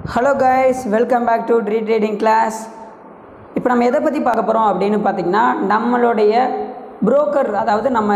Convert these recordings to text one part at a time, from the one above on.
hello guys welcome back to tree trading class இப்போ நம்ம எதை பற்றி பார்க்க போகிறோம் அப்படின்னு பார்த்தீங்கன்னா நம்மளுடைய புரோக்கர் அதாவது நம்ம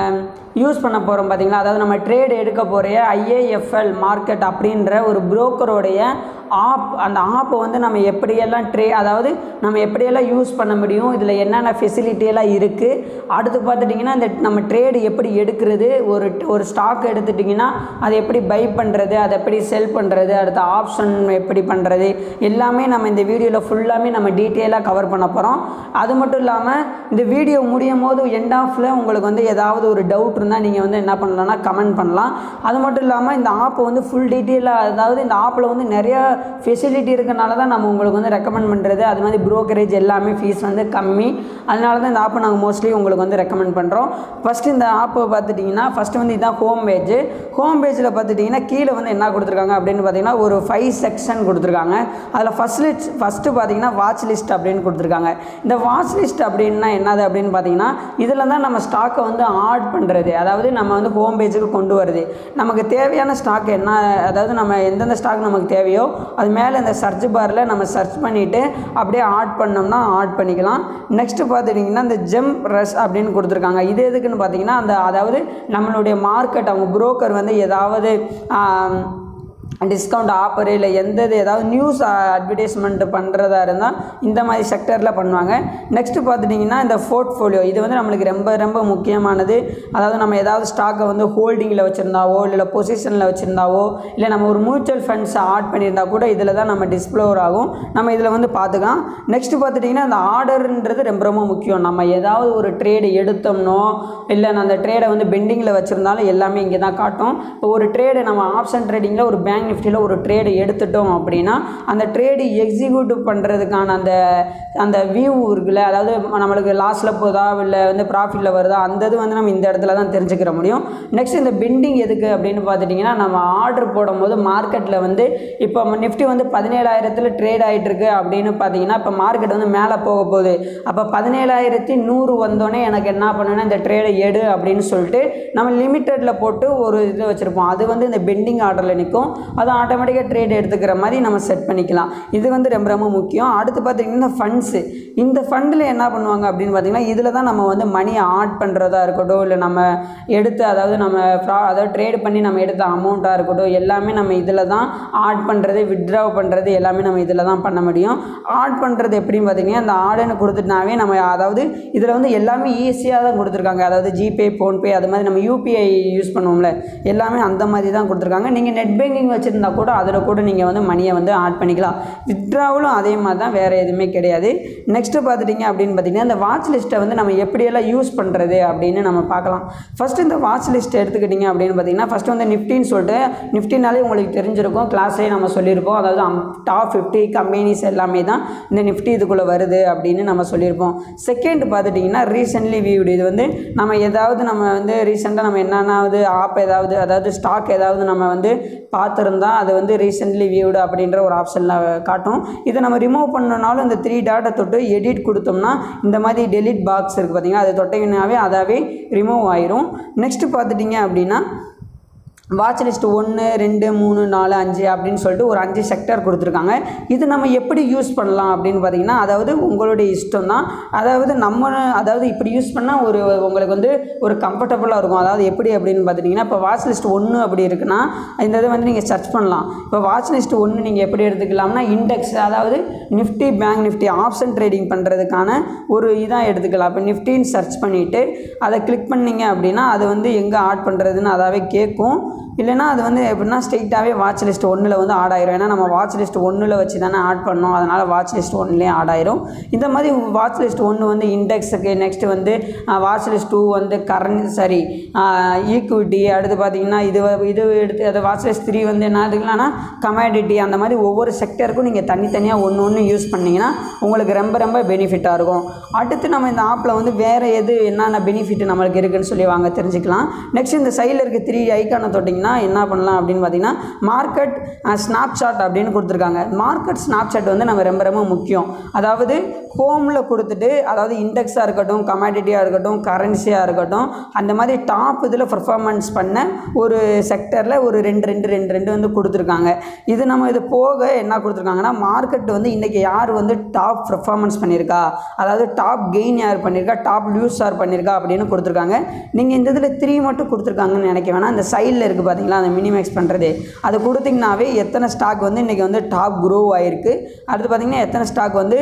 யூஸ் பண்ண போகிறோம் பார்த்தீங்களா அதாவது நம்ம ட்ரேட் எடுக்க போகிற ஐஏஎஃப்எல் மார்க்கெட் அப்படின்ற ஒரு புரோக்கருடைய ஆப் அந்த ஆப்பை வந்து நம்ம எப்படியெல்லாம் ட்ரே அதாவது நம்ம எப்படியெல்லாம் யூஸ் பண்ண முடியும் இதில் என்னென்ன ஃபெசிலிட்டி எல்லாம் இருக்குது அடுத்து பார்த்துட்டிங்கன்னா இந்த நம்ம ட்ரேடு எப்படி எடுக்கிறது ஒரு ஒரு ஸ்டாக் எடுத்துட்டிங்கன்னா அதை எப்படி பை பண்ணுறது அதை எப்படி செல் பண்ணுறது அடுத்த ஆப்ஷன் எப்படி பண்ணுறது எல்லாமே நம்ம இந்த வீடியோவில் ஃபுல்லாமே நம்ம டீட்டெயிலாக கவர் பண்ண போகிறோம் அது மட்டும் இல்லாமல் இந்த வீடியோ முடியும் போது எண்ட் ஆஃபில் உங்களுக்கு வந்து ஏதாவது ஒரு டவுட் இருந்தால் நீங்கள் வந்து என்ன பண்ணலாம்னா கமெண்ட் பண்ணலாம் அது மட்டும் இல்லாமல் இந்த ஆப்பை வந்து ஃபுல் டீட்டெயிலாக அதாவது இந்த ஆப்பில் வந்து நிறையா ஃபெசிலிட்டி இருக்கனால தான் நம்ம உங்களுக்கு வந்து ரெக்கமெண்ட் பண்ணுறது அது மாதிரி ப்ரோக்கரேஜ் எல்லாமே ஃபீஸ் வந்து கம்மி அதனால தான் இந்த ஆப்பை நாங்கள் மோஸ்ட்லி உங்களுக்கு வந்து ரெக்கமெண்ட் பண்ணுறோம் ஃபஸ்ட்டு இந்த ஆப்பை பார்த்துட்டிங்கன்னா ஃபஸ்ட்டு வந்து இதுதான் ஹோம் பேஜ் ஹோம் பேஜில் பார்த்துட்டிங்கன்னா கீழே வந்து என்ன கொடுத்துருக்காங்க அப்படின்னு பார்த்தீங்கன்னா ஒரு ஃபைவ் செக்ஷன் கொடுத்துருக்காங்க அதில் ஃபஸ்ட் லிஸ்ட் ஃபஸ்ட்டு பார்த்தீங்கன்னா வாட்ச் லிஸ்ட் அப்படின்னு கொடுத்துருக்காங்க இந்த வாட்ச் லிஸ்ட் அப்படின்னா என்னது அப்படின்னு பார்த்தீங்கன்னா இதில் தான் நம்ம ஸ்டாக்கை வந்து ஆட் பண்ணுறது அதாவது நம்ம வந்து ஹோம் பேஜுக்கு கொண்டு வருது நமக்கு தேவையான ஸ்டாக் என்ன அதாவது நம்ம எந்தெந்த ஸ்டாக் நமக்கு தேவையோ அது மேலே இந்த சர்ச் பாரில் நம்ம சர்ச் பண்ணிவிட்டு அப்படியே ஆட் பண்ணோம்னா ஆட் பண்ணிக்கலாம் நெக்ஸ்ட்டு பார்த்துட்டிங்கன்னா இந்த ஜெம் ரஷ் அப்படின்னு கொடுத்துருக்காங்க இது எதுக்குன்னு பார்த்தீங்கன்னா அந்த அதாவது நம்மளுடைய மார்க்கெட் அவங்க புரோக்கர் வந்து ஏதாவது ஆம், டிஸ்கவுண்ட் ஆஃபர் இல்லை எந்த இது ஏதாவது நியூஸ் அட்வர்டைஸ்மெண்ட் பண்ணுறதா இருந்தால் இந்த மாதிரி செக்டரில் பண்ணுவாங்க நெக்ஸ்ட்டு பார்த்துட்டிங்கன்னா இந்த போர்ட்ஃபோலியோ இது வந்து நம்மளுக்கு ரொம்ப ரொம்ப முக்கியமானது அதாவது நம்ம ஏதாவது ஸ்டாக்கை வந்து ஹோல்டிங்கில் வச்சுருந்தாவோ இல்லை பொசிஷனில் வச்சுருந்தாவோ இல்லை நம்ம ஒரு மியூச்சுவல் ஃபண்ட்ஸ் ஆட் பண்ணியிருந்தா கூட இதில் தான் நம்ம டிஸ்ப்ளோர் ஆகும் நம்ம இதில் வந்து பார்த்துக்கலாம் நெக்ஸ்ட்டு பார்த்துட்டிங்கன்னா அந்த ஆர்டர்ன்றது ரொம்ப ரொம்ப முக்கியம் நம்ம ஏதாவது ஒரு ட்ரேடு எடுத்தோம்னோ இல்லை அந்த ட்ரேடை வந்து பெண்டிங்கில் வச்சுருந்தாலும் எல்லாமே இங்கே தான் காட்டும் இப்போ ஒரு ட்ரேடு நம்ம ஆப்ஷன் ட்ரேடிங்கில் ஒரு பேங்க் நிஃப்டியில் ஒரு ட்ரேடு எடுத்துட்டோம் அப்படின்னா அந்த ட்ரேடு எக்ஸிக்யூட்டிவ் பண்ணுறதுக்கான அந்த அந்த வியூ இருக்குல்ல அதாவது நம்மளுக்கு லாஸில் போதா இல்லை வந்து ப்ராஃபிட்டில் வருதா அந்த இது வந்து நம்ம இந்த இடத்துல தான் தெரிஞ்சுக்கிற முடியும் நெக்ஸ்ட் இந்த பெண்டிங் எதுக்கு அப்படின்னு பார்த்துட்டிங்கன்னா நம்ம ஆர்டர் போடும்போது மார்க்கெட்டில் வந்து இப்போ நிஃப்டி வந்து பதினேழாயிரத்தில் ட்ரேட் ஆகிட்டு இருக்கு அப்படின்னு பார்த்தீங்கன்னா இப்போ மார்க்கெட் வந்து மேலே போக போகுது அப்போ பதினேழாயிரத்தி நூறு வந்தோடனே எனக்கு என்ன பண்ணுன்னா இந்த ட்ரேடை எடு அப்படின்னு சொல்லிட்டு நம்ம லிமிட்டடில் போட்டு ஒரு இது வச்சுருப்போம் அது வந்து இந்த பெண்டிங் ஆர்டரில் நிற்கும் அது ஆட்டோமேட்டிக்காக ட்ரேட் எடுத்துக்கிற மாதிரி நம்ம செட் பண்ணிக்கலாம் இது வந்து ரொம்ப ரொம்ப முக்கியம் அடுத்து பார்த்திங்கன்னா ஃபண்ட்ஸு இந்த ஃபண்டில் என்ன பண்ணுவாங்க அப்படின்னு பார்த்தீங்கன்னா இதில் தான் நம்ம வந்து மணியை ஆட் பண்ணுறதா இருக்கட்டும் இல்லை நம்ம எடுத்து அதாவது நம்ம ஃப்ரா அதாவது ட்ரேட் பண்ணி நம்ம எடுத்த அமௌண்ட்டாக இருக்கட்டும் எல்லாமே நம்ம இதில் தான் ஆட் பண்ணுறது வித்ட்ராவ் பண்ணுறது எல்லாமே நம்ம இதில் தான் பண்ண முடியும் ஆட் பண்ணுறது எப்படின்னு பார்த்தீங்கன்னா அந்த ஆர்டர்னு கொடுத்துட்டாவே நம்ம அதாவது இதில் வந்து எல்லாமே ஈஸியாக தான் கொடுத்துருக்காங்க அதாவது ஜிபே ஃபோன்பே அது மாதிரி நம்ம யூபிஐ யூஸ் பண்ணுவோம்ல எல்லாமே அந்த மாதிரி தான் கொடுத்துருக்காங்க நீங்கள் நெட் பேங்கிங் வச்சுருந்தா கூட அதில் கூட நீங்கள் வந்து மணியை வந்து ஆட் பண்ணிக்கலாம் வித்ட்ராவலும் அதே மாதிரி தான் வேறு எதுவுமே கிடையாது நெக்ஸ்ட்டு பார்த்துட்டிங்க அப்படின்னு பார்த்தீங்கன்னா இந்த வாட்ச் லிஸ்ட்டை வந்து நம்ம எப்படியெல்லாம் யூஸ் பண்ணுறது அப்படின்னு நம்ம பார்க்கலாம் ஃபஸ்ட்டு இந்த வாட்ச் லிஸ்ட் எடுத்துக்கிட்டிங்க அப்படின்னு பார்த்தீங்கன்னா ஃபஸ்ட்டு வந்து நிஃப்டின்னு சொல்லிட்டு நிஃப்டினாலே உங்களுக்கு தெரிஞ்சிருக்கும் கிளாஸ்லேயே நம்ம சொல்லியிருப்போம் அதாவது டாப் ஃபிஃப்டி கம்பெனிஸ் எல்லாமே தான் இந்த நிஃப்டி இதுக்குள்ளே வருது அப்படின்னு நம்ம சொல்லியிருப்போம் செகண்ட் பார்த்துட்டிங்கன்னா ரீசெண்ட்லி வியூடு இது வந்து நம்ம ஏதாவது நம்ம வந்து ரீசெண்டாக நம்ம என்னென்னாவது ஆப் ஏதாவது அதாவது ஸ்டாக் ஏதாவது நம்ம வந்து பார்த்துருந்தா அது வந்து ரீசெண்ட்லி வியூடு அப்படின்ற ஒரு ஆப்ஷனில் காட்டும் இதை நம்ம ரிமூவ் பண்ணனாலும் இந்த த்ரீ டாட்டை தொட்டு எடிட் கொடுத்தோம்னா இந்த மாதிரி டெலிட் பாக்ஸ் இருக்குது பார்த்தீங்கன்னா அதை தொட்டிங்கனாவே அதாவே ரிமூவ் ஆயிரும் நெக்ஸ்ட்டு பார்த்துட்டிங்க அப்படின்னா வாட்ச் லிஸ்ட் ஒன்று ரெண்டு மூணு நாலு அஞ்சு அப்படின்னு சொல்லிட்டு ஒரு அஞ்சு செக்டர் கொடுத்துருக்காங்க இது நம்ம எப்படி யூஸ் பண்ணலாம் அப்படின்னு பார்த்தீங்கன்னா அதாவது உங்களுடைய இஷ்டம் தான் அதாவது நம்ம அதாவது இப்படி யூஸ் பண்ணால் ஒரு உங்களுக்கு வந்து ஒரு கம்ஃபர்டபுளாக இருக்கும் அதாவது எப்படி அப்படின்னு பார்த்துட்டிங்கன்னா இப்போ வாட்ச் லிஸ்ட் ஒன்று அப்படி இருக்குன்னா இந்த இதை வந்து நீங்கள் சர்ச் பண்ணலாம் இப்போ வாட்ச் லிஸ்ட் ஒன்று நீங்கள் எப்படி எடுத்துக்கலாம்னா இண்டெக்ஸ் அதாவது Nifty bank Nifty option trading பண்ணுறதுக்கான ஒரு இதாக எடுத்துக்கலாம் இப்போ நிஃப்டின்னு சர்ச் பண்ணிவிட்டு அதை கிளிக் பண்ணீங்க அப்படின்னா அது வந்து எங்கே ஆட் பண்ணுறதுன்னு அதாவே கேட்கும் இல்லைனா அது வந்து எப்படின்னா ஸ்ட்ரெயிட்டாகவே வாட்ச் லிஸ்ட் ஒன்றில் வந்து ஆட் ஆயிரும் ஏன்னா நம்ம வாட்ச் லிஸ்ட் ஒன்றில் வச்சு தானே ஆட் பண்ணோம் அதனால் வாட்ச் லிஸ்ட் ஒன்லேயே ஆட் ஆயிரும் இந்த மாதிரி வாட்ச் லிஸ்ட் ஒன்று வந்து இண்டெக்ஸுக்கு நெக்ஸ்ட் வந்து வாட்ச் லிஸ்ட் டூ வந்து கரண்ட் சாரி ஈக்விட்டி அடுத்து பார்த்தீங்கன்னா இது வ- இது எடுத்து அது வாட்ச் லிஸ்ட் த்ரீ வந்து என்ன எடுக்கலாம்னா கமாடிட்டி அந்த மாதிரி ஒவ்வொரு செக்டருக்கும் நீங்கள் தனித்தனியாக ஒன்று ஒன்று யூஸ் பண்ணிங்கன்னா உங்களுக்கு ரொம்ப ரொம்ப பெனிஃபிட்டாக இருக்கும் அடுத்து நம்ம இந்த ஆப்பில் வந்து வேறு எது என்னென்ன பெனிஃபிட் நம்மளுக்கு இருக்குன்னு சொல்லி வாங்க தெரிஞ்சுக்கலாம் நெக்ஸ்ட் இந்த சைடில் இருக்க த்ரீ ஐக்கானை தொட்டு தொட்டிங்கன்னா என்ன பண்ணலாம் அப்படின்னு பார்த்தீங்கன்னா மார்க்கெட் ஸ்னாப்சாட் அப்படின்னு கொடுத்துருக்காங்க மார்க்கெட் ஸ்னாப்சாட் வந்து நம்ம ரொம்ப ரொம்ப முக்கியம் அதாவது ஹோமில் கொடுத்துட்டு அதாவது இண்டெக்ஸாக இருக்கட்டும் கமாடிட்டியாக இருக்கட்டும் கரன்சியாக இருக்கட்டும் அந்த மாதிரி டாப் இதில் பர்ஃபார்மன்ஸ் பண்ண ஒரு செக்டரில் ஒரு ரெண்டு ரெண்டு ரெண்டு ரெண்டு வந்து கொடுத்துருக்காங்க இது நம்ம இது போக என்ன கொடுத்துருக்காங்கன்னா மார்க்கெட் வந்து இன்றைக்கி யார் வந்து டாப் பர்ஃபார்மன்ஸ் பண்ணியிருக்கா அதாவது டாப் கெயின் யார் பண்ணியிருக்கா டாப் லூஸ் யார் பண்ணியிருக்கா அப்படின்னு கொடுத்துருக்காங்க நீங்கள் இந்த இதில் த்ரீ மட்டும் கொடுத்துருக்காங்கன்னு நினைக்க வேணாம் அந்த சைடில் இருக்குது பார்த்தீங்களா அந்த மினிமேக்ஸ் பண்ணுறது அது கொடுத்தீங்கன்னாவே எத்தனை ஸ்டாக் வந்து இன்றைக்கி வந்து டாப் க்ரோ ஆகிருக்கு அடுத்து பார்த்தீங்கன்னா எத்தனை ஸ்டாக் வந்து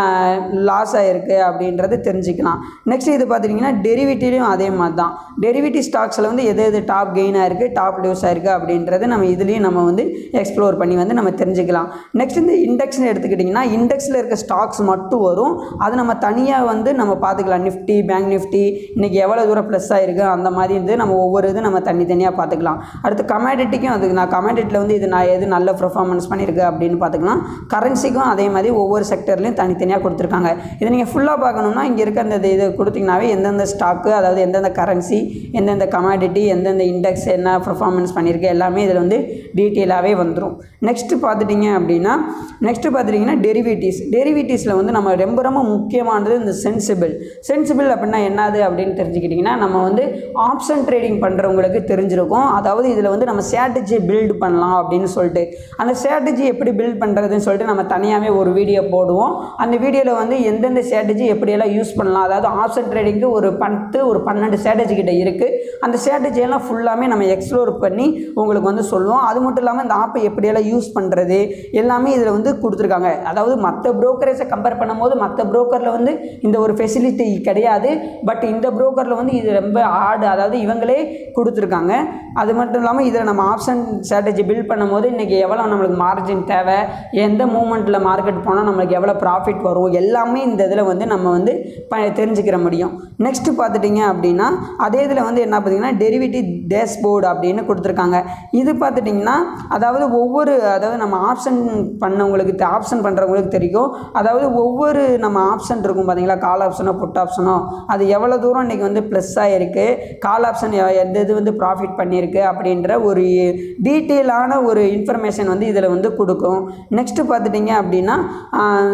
லாஸ் ஆகிருக்கு அப்படின்றது தெரிஞ்சுக்கலாம் நெக்ஸ்ட் இது பார்த்தீங்கன்னா டெரிவேட்டிவ்லையும் அதே மாதிரி தான் டெரிவேட்டிவ் ஸ்டாக்ஸில் வந்து எது எது டாப் கெயின் ஆயிருக்கு டாப் லூஸ் ஆயிருக்கு அப்படின்றது நம்ம இதுலேயும் நம்ம வந்து எக்ஸ்ப்ளோர் பண்ணி வந்து நம்ம தெரிஞ்சுக்கலாம் நெக்ஸ்ட் இந்த இண்டெக்ஸ்னு எடுத்துக்கிட்டிங்கன்னா இண்டெக்ஸில் இருக்க ஸ்டாக்ஸ் மட்டும் வரும் அது நம்ம தனியாக வந்து நம்ம பார்த்துக்கலாம் நிஃப்டி பேங்க் நிஃப்டி இன்றைக்கி எவ்வளோ தூரம் ப்ளஸ் ஆயிருக்கு அந்த மாதிரி வந்து நம்ம ஒவ்வொரு இது நம்ம தனித்தனியாக பார்த்துக்கலாம் அடுத்து கமாடிட்டிக்கும் அதுக்கு நான் கமாடிட்டியில் வந்து இது நான் எது நல்ல பர்ஃபார்மன்ஸ் பண்ணியிருக்கு அப்படின்னு பார்த்துக்கலாம் கரன்சிக்கும் அதே மாதிரி ஒவ்வொரு செக்டர்லையும் தனித்தனியாக கொடுத்துருக்காங்க இதை நீங்கள் ஃபுல்லாக பார்க்கணுன்னா இங்கே இருக்க அந்த இது கொடுத்தீங்கன்னாவே எந்தெந்த ஸ்டாக்கு அதாவது எந்தெந்த கரன்சி எந்தெந்த கமாடிட்டி எந்தெந்த இண்டெக்ஸ் என்ன பர்ஃபார்மன்ஸ் பண்ணியிருக்கு எல்லாமே இதில் வந்து டீட்டெயிலாகவே வந்துடும் நெக்ஸ்ட்டு பார்த்துட்டிங்க அப்படின்னா நெக்ஸ்ட்டு பார்த்துட்டிங்கன்னா டெரிவேட்டிவ்ஸ் டெரிவேட்டிவ்ஸில் வந்து நம்ம ரொம்ப ரொம்ப முக்கியமானது இந்த சென்சிபிள் சென்சிபிள் அப்படின்னா என்னது அப்படின்னு தெரிஞ்சுக்கிட்டிங்கன்னா நம்ம வந்து ஆப்ஷன் ட்ரேடிங் பண்ணுறவங்களுக்கு தெரிஞ்சிருக்கும் அதாவது இதில் வந்து நம்ம ஸ்ட்ராட்டஜி பில்ட் பண்ணலாம் அப்படின்னு சொல்லிட்டு அந்த ஸ்ட்ராட்டஜி எப்படி பில்ட் பண்ணுறதுன்னு சொல்லிட்டு நம்ம தனியாகவே ஒரு வீடியோ போடுவோம் அந்த வீடியோவில் வந்து எந்தெந்த ஸ்ட்ராட்டஜி எப்படியெல்லாம் யூஸ் பண்ணலாம் அதாவது ஆப்ஷன் ட்ரேடிங்க்கு ஒரு பத்து ஒரு பன்னெண்டு ஸ்ட்ராட்டஜி கிட்ட இருக்குது அந்த strategy எல்லாம் ஃபுல்லாமே நம்ம எக்ஸ்ப்ளோர் பண்ணி உங்களுக்கு வந்து சொல்லுவோம் அது மட்டும் இல்லாமல் இந்த ஆப்பை எப்படியெல்லாம் யூஸ் பண்ணுறது எல்லாமே இதில் வந்து கொடுத்துருக்காங்க அதாவது மற்ற ப்ரோக்கரேஸை கம்பேர் பண்ணும்போது மற்ற ப்ரோக்கரில் வந்து இந்த ஒரு ஃபெசிலிட்டி கிடையாது பட் இந்த ப்ரோக்கரில் வந்து இது ரொம்ப ஆடு அதாவது இவங்களே கொடுத்துருக்காங்க அது மட்டும் இல்லாமல் இதில் நம்ம ஆப்ஷன் ஸ்ட்ராட்டஜி பில்ட் பண்ணும்போது இன்றைக்கி எவ்வளோ நம்மளுக்கு மார்ஜின் தேவை எந்த மூமெண்ட்டில் மார்க்கெட் போனால் நம்மளுக்கு எவ்வளோ ப்ராஃபிட் வரும் எல்லாமே இந்த இதில் வந்து நம்ம வந்து ப தெரிஞ்சுக்கிற முடியும் நெக்ஸ்ட்டு பார்த்துட்டிங்க அப்படின்னா அதே இதில் வந்து என்ன பார்த்தீங்கன்னா டெரிவேட்டிவ் டேஷ்போர்டு அப்படின்னு கொடுத்துருக்காங்க இது பார்த்துட்டிங்கன்னா அதாவது ஒவ்வொரு அதாவது நம்ம ஆப்ஷன் பண்ணவங்களுக்கு ஆப்ஷன் பண்ணுறவங்களுக்கு தெரியும் அதாவது ஒவ்வொரு நம்ம ஆப்ஷன் இருக்கும் பார்த்தீங்களா கால் ஆப்ஷனோ புட் ஆப்ஷனோ அது எவ்வளோ தூரம் இன்றைக்கி வந்து ப்ளஸ் ஆகிருக்கு கால் ஆப்ஷன் எந்த இது வந்து ப்ராஃபிட் பண்ணியிருக்கு அப்படின்ற ஒரு டீட்டெயிலான ஒரு இன்ஃபர்மேஷன் வந்து இதில் வந்து கொடுக்கும் நெக்ஸ்ட்டு பார்த்துட்டிங்க அப்படின்னா ஆஹ்,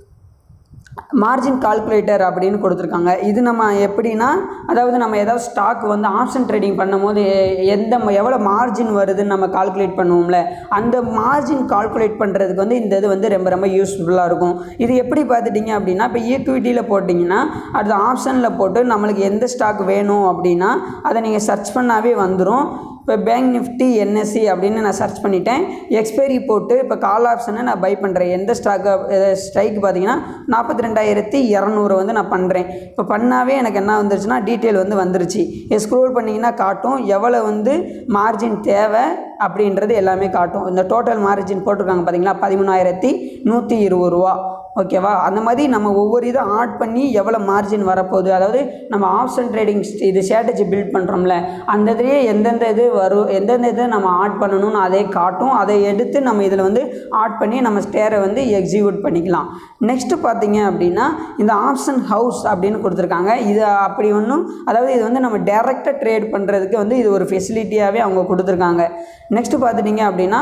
மார்ஜின் கால்குலேட்டர் அப்படின்னு கொடுத்துருக்காங்க இது நம்ம எப்படின்னா அதாவது நம்ம ஏதாவது ஸ்டாக் வந்து ஆப்ஷன் ட்ரேடிங் பண்ணும்போது எ- எந்த ம- எவ்வளோ மார்ஜின் வருதுன்னு நம்ம கால்குலேட் பண்ணுவோம்ல அந்த மார்ஜின் கால்குலேட் பண்ணுறதுக்கு வந்து இந்த இது வந்து ரொம்ப ரொம்ப யூஸ்ஃபுல்லாக இருக்கும் இது எப்படி பார்த்துட்டிங்க அப்படின்னா இப்போ ஈக்விட்டியில் போட்டிங்கன்னா அடுத்த ஆப்ஷனில் போட்டு நம்மளுக்கு எந்த ஸ்டாக் வேணும் அப்படின்னா அதை நீங்கள் சர்ச் பண்ணாவே வந்துடும் இப்போ பேங்க் நிஃப்டி என்எஸ்சி அப்படின்னு நான் சர்ச் பண்ணிட்டேன் எக்ஸ்பைரி போட்டு இப்போ கால் ஆப்ஷனை நான் பை பண்ணுறேன் எந்த ஸ்டாக்கு ஸ்ட்ரைக் பார்த்தீங்கன்னா நாற்பத்தி ரெண்டாயிரத்தி இரநூறு வந்து நான் பண்ணுறேன் இப்போ பண்ணாவே எனக்கு என்ன வந்துருச்சுன்னா டீட்டெயில் வந்து வந்துருச்சு ஸ்க்ரோல் பண்ணிங்கன்னா காட்டும் எவ்வளோ வந்து மார்ஜின் தேவை அப்படின்றது எல்லாமே காட்டும் இந்த டோட்டல் மார்ஜின் போட்டிருக்காங்க பார்த்தீங்களா பதிமூணாயிரத்தி நூற்றி இருபது ரூபா ஓகேவா அந்த மாதிரி நம்ம ஒவ்வொரு இதை ஆட் பண்ணி எவ்வளோ மார்ஜின் வரப்போகுது அதாவது நம்ம ஆப்ஷன் ட்ரேடிங் இது ஸ்ட்ராட்டஜி பில்ட் பண்ணுறோம்ல அந்த இதுலேயே எந்தெந்த இது வரும் எந்தெந்த இதை நம்ம ஆட் பண்ணணும்னு அதே காட்டும் அதை எடுத்து நம்ம இதில் வந்து ஆட் பண்ணி நம்ம ஸ்டேரை வந்து எக்ஸிக்யூட் பண்ணிக்கலாம் நெக்ஸ்ட்டு பார்த்தீங்க அப்படின்னா இந்த ஆப்ஷன் ஹவுஸ் அப்படின்னு கொடுத்துருக்காங்க இது அப்படி ஒன்றும் அதாவது இது வந்து நம்ம டேரெக்டாக ட்ரேட் பண்ணுறதுக்கு வந்து இது ஒரு ஃபெசிலிட்டியாகவே அவங்க கொடுத்துருக்காங்க நெக்ஸ்ட்டு பார்த்துட்டிங்க அப்படின்னா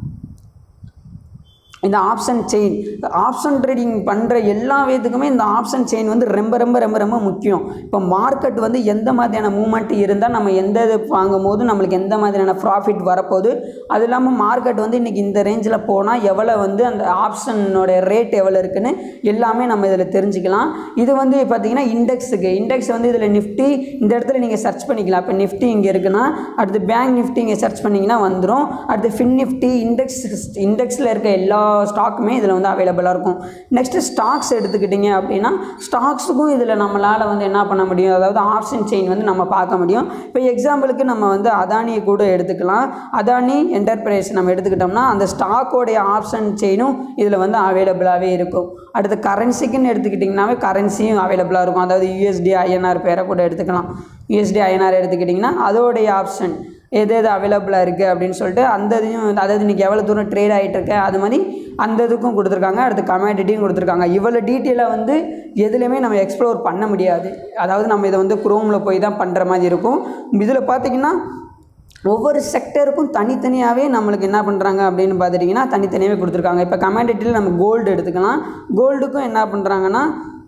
இந்த ஆப்ஷன் செயின் ஆப்ஷன் ட்ரேடிங் பண்ணுற எல்லா விதத்துக்குமே இந்த ஆப்ஷன் செயின் வந்து ரொம்ப ரொம்ப ரொம்ப ரொம்ப முக்கியம் இப்போ மார்க்கெட் வந்து எந்த மாதிரியான மூமெண்ட் இருந்தால் நம்ம எந்த இது வாங்கும் போது நம்மளுக்கு எந்த மாதிரியான ப்ராஃபிட் வரப்போகுது அது இல்லாமல் மார்க்கெட் வந்து இன்றைக்கி இந்த ரேஞ்சில் போனால் எவ்வளோ வந்து அந்த ஆப்ஷனோட ரேட் எவ்வளோ இருக்குன்னு எல்லாமே நம்ம இதில் தெரிஞ்சுக்கலாம் இது வந்து பார்த்திங்கன்னா இண்டெக்ஸுக்கு இண்டெக்ஸ் வந்து இதில் நிஃப்டி இந்த இடத்துல நீங்கள் சர்ச் பண்ணிக்கலாம் இப்போ நிஃப்டி இங்கே இருக்குன்னா அடுத்து பேங்க் நிஃப்டி இங்கே சர்ச் பண்ணிங்கன்னா வந்துடும் அடுத்து ஃபின் நிஃப்டி இண்டெக்ஸ் இண்டெக்ஸில் இருக்க எல்லா ஸ்டாக்குமே இதில் வந்து அவைலபிளாக இருக்கும் நெக்ஸ்ட்டு ஸ்டாக்ஸ் எடுத்துக்கிட்டிங்க அப்படின்னா ஸ்டாக்ஸுக்கும் இதில் நம்மளால் வந்து என்ன பண்ண முடியும் அதாவது ஆப்ஷன் செயின் வந்து நம்ம பார்க்க முடியும் இப்போ எக்ஸாம்பிளுக்கு நம்ம வந்து அதானியை கூட எடுத்துக்கலாம் அதானி என்டர்பிரைஸ் நம்ம எடுத்துக்கிட்டோம்னா அந்த ஸ்டாக்கோடைய ஆப்ஷன் செயினும் இதில் வந்து அவைலபிளாகவே இருக்கும் அடுத்து கரன்சிக்குன்னு எடுத்துக்கிட்டிங்கனாவே கரன்சியும் அவைலபிளாக இருக்கும் அதாவது யூஎஸ்டி ஐஎன்ஆர் பேரை கூட எடுத்துக்கலாம் யூஎஸ்டி ஐஎன்ஆர் எடுத்துக்கிட்டிங்கன்னா அதோடைய ஆப்ஷன் எது எது அவைலபிளாக இருக்குது அப்படின்னு சொல்லிட்டு அந்த இதையும் அதாவது இன்றைக்கி எவ்வளோ தூரம் ட்ரேட் ஆகிட்டு இருக்கு அது மாதிரி அந்த இதுக்கும் கொடுத்துருக்காங்க அடுத்து கமாடிட்டியும் கொடுத்துருக்காங்க இவ்வளோ டீட்டெயிலாக வந்து எதுலையுமே நம்ம எக்ஸ்ப்ளோர் பண்ண முடியாது அதாவது நம்ம இதை வந்து குரோமில் போய் தான் பண்ணுற மாதிரி இருக்கும் இதில் பார்த்தீங்கன்னா ஒவ்வொரு செக்டருக்கும் தனித்தனியாகவே நம்மளுக்கு என்ன பண்ணுறாங்க அப்படின்னு பார்த்துட்டிங்கன்னா தனித்தனியாகவே கொடுத்துருக்காங்க இப்போ கமாண்டிட்டியில் நம்ம கோல்டு எடுத்துக்கலாம் கோல்டுக்கும் என்ன பண்ணுறாங்கன்னா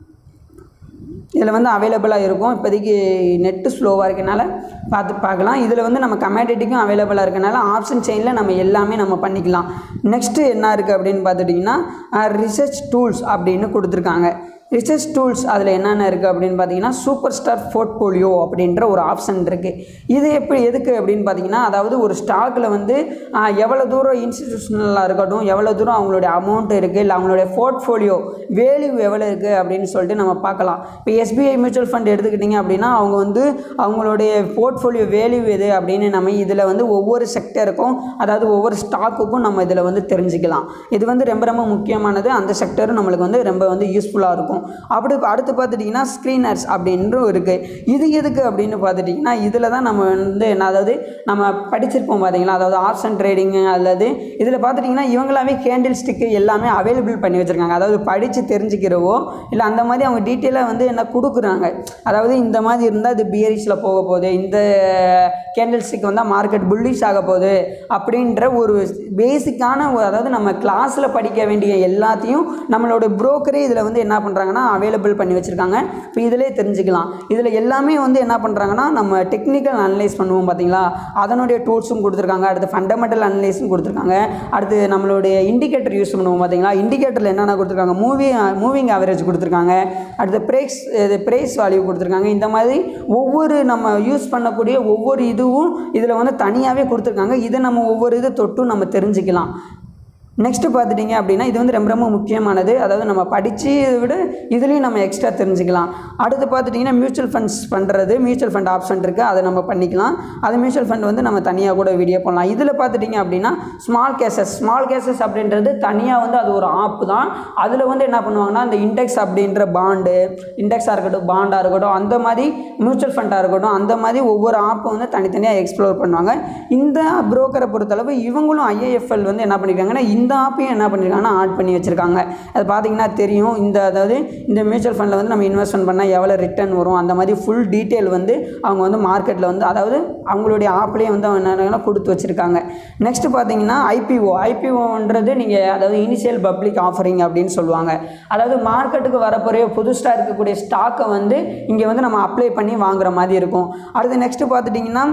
இதில் வந்து அவைலபிளாக இருக்கும் இப்போதைக்கு நெட்டு ஸ்லோவாக இருக்கனால பார்த்து பார்க்கலாம் இதில் வந்து நம்ம கமேடிட்டிக்கும் அவைலபிளாக இருக்கனால ஆப்ஷன் செயினில் நம்ம எல்லாமே நம்ம பண்ணிக்கலாம் நெக்ஸ்ட்டு என்ன இருக்குது அப்படின்னு பார்த்துட்டிங்கன்னா ரிசர்ச் டூல்ஸ் அப்படின்னு கொடுத்துருக்காங்க ரிசர்ச் டூல்ஸ் அதில் என்னென்ன இருக்குது அப்படின்னு பார்த்தீங்கன்னா சூப்பர் ஸ்டார் போர்ட்போலியோ அப்படின்ற ஒரு ஆப்ஷன் இருக்குது இது எப்படி எதுக்கு அப்படின்னு பார்த்தீங்கன்னா அதாவது ஒரு ஸ்டாக்கில் வந்து ஆஹ், எவ்வளோ தூரம் இன்ஸ்டிடியூஷனலாக இருக்கட்டும் எவ்வளோ தூரம் அவங்களுடைய அமௌண்ட் இருக்குது இல்லை அவங்களுடைய போர்ட்ஃபோலியோ வேல்யூ எவ்வளோ இருக்குது அப்படின்னு சொல்லிட்டு நம்ம பார்க்கலாம் இப்போ எஸ்பிஐ மியூச்சுவல் ஃபண்ட் எடுத்துக்கிட்டிங்க அப்படின்னா அவங்க வந்து அவங்களுடைய போர்ட்ஃபோலியோ வேல்யூ எது அப்படின்னு நம்ம இதில் வந்து ஒவ்வொரு செக்டருக்கும் அதாவது ஒவ்வொரு ஸ்டாக்குக்கும் நம்ம இதில் வந்து தெரிஞ்சுக்கலாம் இது வந்து ரொம்ப ரொம்ப முக்கியமானது அந்த செக்டரும் நம்மளுக்கு வந்து ரொம்ப வந்து யூஸ்ஃபுல்லாக இருக்கும் அப்படி அடுத்து பார்த்துட்டிங்கன்னா ஸ்க்ரீனர்ஸ் அப்படின்றும் இருக்குது இது எதுக்கு அப்படின்னு பார்த்துட்டிங்கன்னா இதில் தான் நம்ம வந்து என்ன அதாவது நம்ம படிச்சிருப்போம் பார்த்தீங்களா அதாவது ஆப்ஷன் ட்ரேடிங் அல்லது இதில் பார்த்துட்டிங்கன்னா இவங்களாவே கேண்டில் ஸ்டிக்கு எல்லாமே அவைலபிள் பண்ணி வச்சுருக்காங்க அதாவது படித்து தெரிஞ்சுக்கிறவோ இல்லை அந்த மாதிரி அவங்க டீட்டெயிலாக வந்து என்ன கொடுக்குறாங்க அதாவது இந்த மாதிரி இருந்தால் இது பியரிஸில் போக போகுது இந்த கேண்டில் ஸ்டிக் வந்தால் மார்க்கெட் புல்லிஷ் ஆக போகுது அப்படின்ற ஒரு பேசிக்கான ஒரு- அதாவது நம்ம கிளாஸில் படிக்க வேண்டிய எல்லாத்தையும் நம்மளோட புரோக்கரே இதில் வந்து என்ன பண்ணுறாங்கன்னா அவைலபிள் பண்ணி வச்சுருக்காங்க இப்போ இதிலே தெரிஞ்சுக்கலாம் இதில் எல்லாமே வந்து என்ன பண்ணுறாங்கன்னா நம்ம டெக்னிக்கல் அனலைஸ் பண்ணுவோம் பார்த்தீங்களா அதனுடைய டூல்ஸும் கொடுத்துருக்காங்க அடுத்து ஃபண்டமெண்டல் அனலைஸும் கொடுத்துருக்காங்க அடுத்து நம்மளுடைய இண்டிகேட்டர் யூஸ் பண்ணுவோம் பார்த்தீங்களா இண்டிகேட்டரில் என்னென்ன கொடுத்துருக்காங்க மூவி மூவிங் ஆவரேஜ் கொடுத்துருக்காங்க அடுத்து ப்ரைஸ் இது ப்ரைஸ் வேல்யூ கொடுத்துருக்காங்க இந்த மாதிரி ஒவ்வொரு நம்ம யூஸ் பண்ணக்கூடிய ஒவ்வொரு இதுவும் இதில் வந்து தனியாகவே கொடுத்துருக்காங்க இதை நம்ம ஒவ்வொரு இது தொட்டும் நம்ம தெரிஞ்சுக்கலாம் நெக்ஸ்ட்டு பார்த்துட்டிங்க அப்படின்னா இது வந்து ரொம்ப ரொம்ப முக்கியமானது அதாவது நம்ம படித்து விட இதுலேயும் நம்ம எக்ஸ்ட்ரா தெரிஞ்சுக்கலாம் அடுத்து பார்த்துட்டிங்கன்னா மியூச்சுவல் ஃபண்ட்ஸ் பண்ணுறது மியூச்சுவல் ஃபண்ட் ஆப்ஷன் இருக்குது அதை நம்ம பண்ணிக்கலாம் அது மியூச்சுவல் ஃபண்ட் வந்து நம்ம தனியாக கூட வீடியோ பண்ணலாம் இதில் பார்த்துட்டிங்க அப்படின்னா ஸ்மால் கேசஸ் ஸ்மால் கேசஸ் அப்படின்றது தனியாக வந்து அது ஒரு ஆப் தான் அதில் வந்து என்ன பண்ணுவாங்கன்னா இந்த இண்டெக்ஸ் அப்படின்ற பாண்டு இண்டெக்ஸாக இருக்கட்டும் பாண்டாக இருக்கட்டும் அந்த மாதிரி மியூச்சுவல் ஃபண்டாக இருக்கட்டும் அந்த மாதிரி ஒவ்வொரு ஆப்பும் வந்து தனித்தனியாக எக்ஸ்ப்ளோர் பண்ணுவாங்க இந்த புரோக்கரை பொறுத்தளவு இவங்களும் ஐஏஎஃப்எல் வந்து என்ன பண்ணியிருக்காங்கன்னா இந்த ஆப்பையும் என்ன பண்ணியிருக்காங்கன்னா ஆட் பண்ணி வச்சுருக்காங்க அது பார்த்தீங்கன்னா தெரியும் இந்த அதாவது இந்த மியூச்சுவல் ஃபண்டில் வந்து நம்ம இன்வெஸ்ட்மெண்ட் பண்ணால் எவ்வளோ ரிட்டர்ன் வரும் அந்த மாதிரி ஃபுல் டீட்டெயில் வந்து அவங்க வந்து மார்க்கெட்டில் வந்து அதாவது அவங்களுடைய ஆப்லேயே வந்து அவங்க என்னென்ன கொடுத்து வச்சுருக்காங்க நெக்ஸ்ட் பார்த்தீங்கன்னா ஐபிஓ ஐபிஓன்றது நீங்கள் அதாவது இனிஷியல் பப்ளிக் ஆஃபரிங் அப்படின்னு சொல்லுவாங்க அதாவது மார்க்கெட்டுக்கு வரப்போகிற புதுசாக இருக்கக்கூடிய ஸ்டாக்கை வந்து இங்கே வந்து நம்ம அப்ளை பண்ணி வாங்குற மாதிரி இருக்கும் அடுத்து நெக்ஸ்ட்டு பார்த்துட்டிங்கன்னா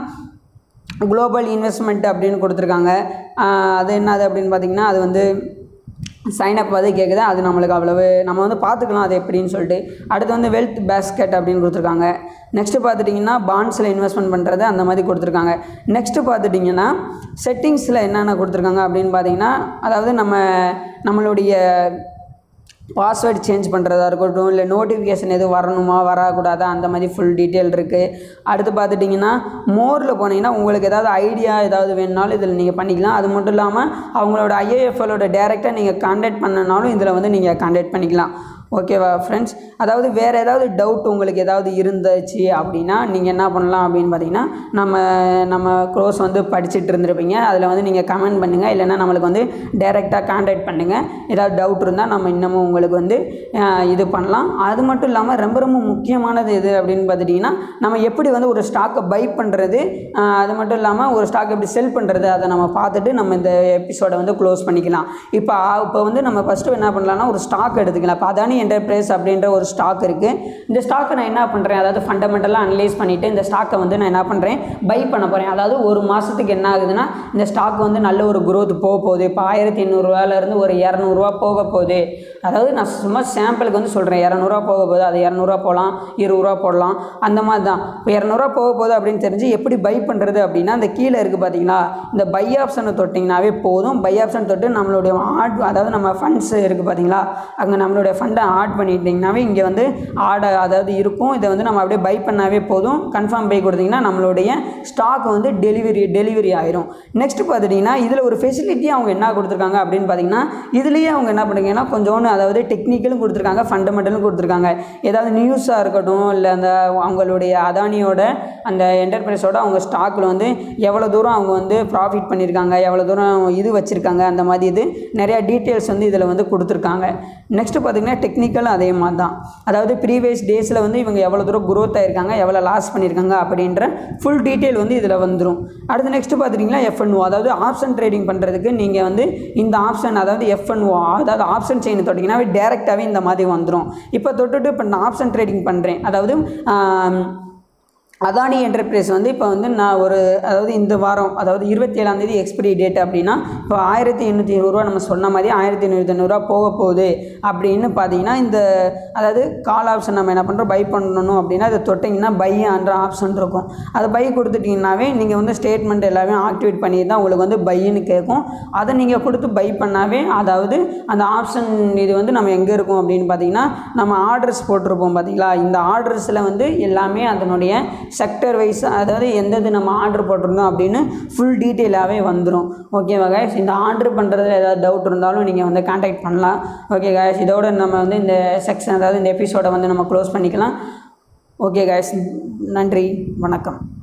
குளோபல் இன்வெஸ்ட்மெண்ட் அப்படின்னு கொடுத்துருக்காங்க ஆஹ் அது என்னது அப்படின்னு பார்த்தீங்கன்னா அது வந்து சைன் அப் வந்து கேட்குது அது நம்மளுக்கு அவ்வளவு நம்ம வந்து பார்த்துக்கலாம் அது எப்படின்னு சொல்லிட்டு அடுத்து வந்து வெல்த் பேஸ்கெட் அப்படின்னு கொடுத்துருக்காங்க நெக்ஸ்ட்டு பார்த்துட்டிங்கன்னா பாண்ட்ஸில் இன்வெஸ்ட்மெண்ட் பண்ணுறது அந்த மாதிரி கொடுத்துருக்காங்க நெக்ஸ்ட்டு பார்த்துட்டிங்கன்னா செட்டிங்ஸில் என்னென்ன கொடுத்துருக்காங்க அப்படின்னு பார்த்தீங்கன்னா அதாவது நம்ம நம்மளுடைய பாஸ்வேர்டு சேஞ்ச் பண்ணுறதா இருக்கட்டும் இல்லை நோட்டிஃபிகேஷன் எதுவும் வரணுமா வரக்கூடாதா அந்த மாதிரி ஃபுல் டீட்டெயில் இருக்குது அடுத்து பார்த்துட்டிங்கன்னா மோரில் போனீங்கன்னா உங்களுக்கு ஏதாவது ஐடியா ஏதாவது வேணுனாலும் இதில் நீங்கள் பண்ணிக்கலாம் அது மட்டும் இல்லாமல் அவங்களோட ஐஏஎஃப்எலோட டேரெக்டாக நீங்கள் கான்டாக்ட் பண்ணனாலும் இதில் வந்து நீங்கள் கான்டாக்ட் பண்ணிக்கலாம் ஓகேவா ஃப்ரெண்ட்ஸ் அதாவது வேறு ஏதாவது டவுட் உங்களுக்கு ஏதாவது இருந்துச்சு அப்படின்னா நீங்கள் என்ன பண்ணலாம் அப்படின்னு பார்த்தீங்கன்னா நம்ம நம்ம க்ரோஸ் வந்து படிச்சுட்டு இருந்திருப்பீங்க அதில் வந்து நீங்கள் கமெண்ட் பண்ணுங்கள் இல்லைன்னா நம்மளுக்கு வந்து டைரெக்டாக கான்டாக்ட் பண்ணுங்கள் ஏதாவது டவுட் இருந்தால் நம்ம இன்னமும் உங்களுக்கு வந்து அஹ், இது பண்ணலாம் அது மட்டும் இல்லாமல் ரொம்ப ரொம்ப முக்கியமானது எது அப்படின்னு பார்த்துட்டிங்கன்னா நம்ம எப்படி வந்து ஒரு ஸ்டாக்கை பை பண்ணுறது அது மட்டும் இல்லாமல் ஒரு ஸ்டாக் எப்படி செல் பண்ணுறது அதை நம்ம பார்த்துட்டு நம்ம இந்த எபிசோடை வந்து க்ளோஸ் பண்ணிக்கலாம் இப்போ இப்போ வந்து நம்ம ஃபஸ்ட்டு என்ன பண்ணலாம்னா ஒரு ஸ்டாக் எடுத்துக்கலாம் இப்போ அதானி என்டர்பிரைஸ் அப்படின்ற ஒரு ஸ்டாக் இருக்குது இந்த ஸ்டாக்கை நான் என்ன பண்ணுறேன் அதாவது ஃபண்டமெண்டலாக அனலைஸ் பண்ணிவிட்டு இந்த ஸ்டாக்கை வந்து நான் என்ன பண்ணுறேன் பை பண்ண போகிறேன் அதாவது ஒரு மாதத்துக்கு என்ன ஆகுதுன்னா இந்த ஸ்டாக் வந்து நல்ல ஒரு growth போக போகுது இப்போ ஆயிரத்தி எண்ணூறுரூவாலேருந்து ஒரு இரநூறுவா போக போகுது அதாவது நான் சும்மா சாம்பிளுக்கு வந்து சொல்கிறேன் இரநூறுவா போக போகுது அது இரநூறுவா போகலாம் இருபது ரூபா போடலாம் அந்த மாதிரி தான் இப்போ இரநூறுவா போக போகுது அப்படின்னு தெரிஞ்சு எப்படி பை பண்ணுறது அப்படின்னா அந்த கீழே இருக்குது பார்த்தீங்களா இந்த பை ஆப்ஷனை தொட்டிங்கனாவே போதும் பை ஆப்ஷன் தொட்டு நம்மளுடைய ஆட் அதாவது நம்ம ஃபண்ட்ஸ் இருக்குது பார்த்தீங்களா அங்கே நம்மளுடைய ஃபண்டை ஆட் பண்ணிட்டீங்கனாவே இங்கே வந்து ஆட் அதாவது இருக்கும் இதை வந்து நம்ம அப்படியே பை பண்ணாவே போதும் கன்ஃபார்ம் பை கொடுத்தீங்கன்னா நம்மளுடைய ஸ்டாக் வந்து டெலிவரி டெலிவரி ஆயிரும் நெக்ஸ்ட் பார்த்துட்டிங்கன்னா இதில் ஒரு ஃபெசிலிட்டி அவங்க என்ன கொடுத்துருக்காங்க அப்படின்னு பார்த்தீங்கன்னா இதுலேயே அவங்க என்ன பண்ணுறீங்கன்னா கொஞ்சோண்டு அதாவது டெக்னிக்கலும் கொடுத்துருக்காங்க ஃபண்டமெண்டலும் கொடுத்துருக்காங்க ஏதாவது நியூஸாக இருக்கட்டும் இல்லை அந்த அவங்களுடைய அதானியோட அந்த என்டர்பிரைஸோட அவங்க ஸ்டாக்கில் வந்து எவ்வளோ தூரம் அவங்க வந்து ப்ராஃபிட் பண்ணியிருக்காங்க எவ்வளோ தூரம் இது வச்சுருக்காங்க அந்த மாதிரி இது நிறையா டீட்டெயில்ஸ் வந்து இதில் வந்து கொடுத்துருக்காங்க நெக்ஸ்ட்டு பார்த்திங்கன்னா டெக்னிக்கல் அதே மாதிரி தான் அதாவது ப்ரீவியஸ் டேஸில் வந்து இவங்க எவ்வளோ தூரம் growth ஆயிருக்காங்க எவ்வளோ லாஸ் பண்ணியிருக்காங்க அப்படின்ற ஃபுல் டீட்டெயில் வந்து இதில் வந்துடும் அடுத்து நெக்ஸ்ட்டு பார்த்துட்டிங்கன்னா எஃப்என்ஓ அதாவது ஆப்ஷன் ட்ரேடிங் பண்ணுறதுக்கு நீங்கள் வந்து இந்த ஆப்ஷன் அதாவது எஃப்என்ஓ அதாவது ஆப்ஷன் செயின் தொட்டிங்கன்னாவே டேரெக்டாகவே இந்த மாதிரி வந்துடும் இப்போ தொட்டுட்டு இப்போ நான் ஆப்ஷன் ட்ரேடிங் பண்ணுறேன் அதாவது ஆம், அதானி என்டர்பிரைஸ் வந்து இப்போ வந்து நான் ஒரு அதாவது இந்த வாரம் அதாவது இருபத்தி ஏழாந்தேதி எக்ஸ்பிரி டேட் அப்படின்னா இப்போ ஆயிரத்தி எண்ணூற்றி இருபதுரூவா நம்ம சொன்ன மாதிரி ஆயிரத்தி எண்ணூற்றி தொண்ணூறுரூவா போக போகுது அப்படின்னு பார்த்தீங்கன்னா இந்த அதாவது கால் ஆப்ஷன் நம்ம என்ன பண்ணுறோம் பை பண்ணணும் அப்படின்னா அதை தொட்டிங்கன்னா பை ஆன்ற ஆப்ஷன் இருக்கும் அதை பை கொடுத்துட்டிங்கனாவே நீங்கள் வந்து ஸ்டேட்மெண்ட் எல்லாமே ஆக்டிவேட் பண்ணி தான் உங்களுக்கு வந்து பைன்னு கேட்கும் அதை நீங்கள் கொடுத்து பை பண்ணாவே அதாவது அந்த ஆப்ஷன் இது வந்து நம்ம எங்கே இருக்கும் அப்படின்னு பார்த்தீங்கன்னா நம்ம ஆர்டர்ஸ் போட்டிருப்போம் பார்த்தீங்களா இந்த ஆர்டர்ஸில் வந்து எல்லாமே அதனுடைய செக்டர் வைஸ் அதாவது எந்தது நம்ம ஆர்டர் போட்டிருந்தோம் அப்படின்னு ஃபுல் டீட்டெயிலாகவே வந்துடும் ஓகேவா guys இந்த ஆர்டர் பண்ணுறதுல ஏதாவது டவுட் இருந்தாலும் நீங்கள் வந்து காண்டாக்ட் பண்ணலாம் ஓகே guys இதோட நம்ம வந்து இந்த செக்ஷன் அதாவது இந்த எபிசோடை வந்து நம்ம க்ளோஸ் பண்ணிக்கலாம் ஓகே guys நன்றி வணக்கம்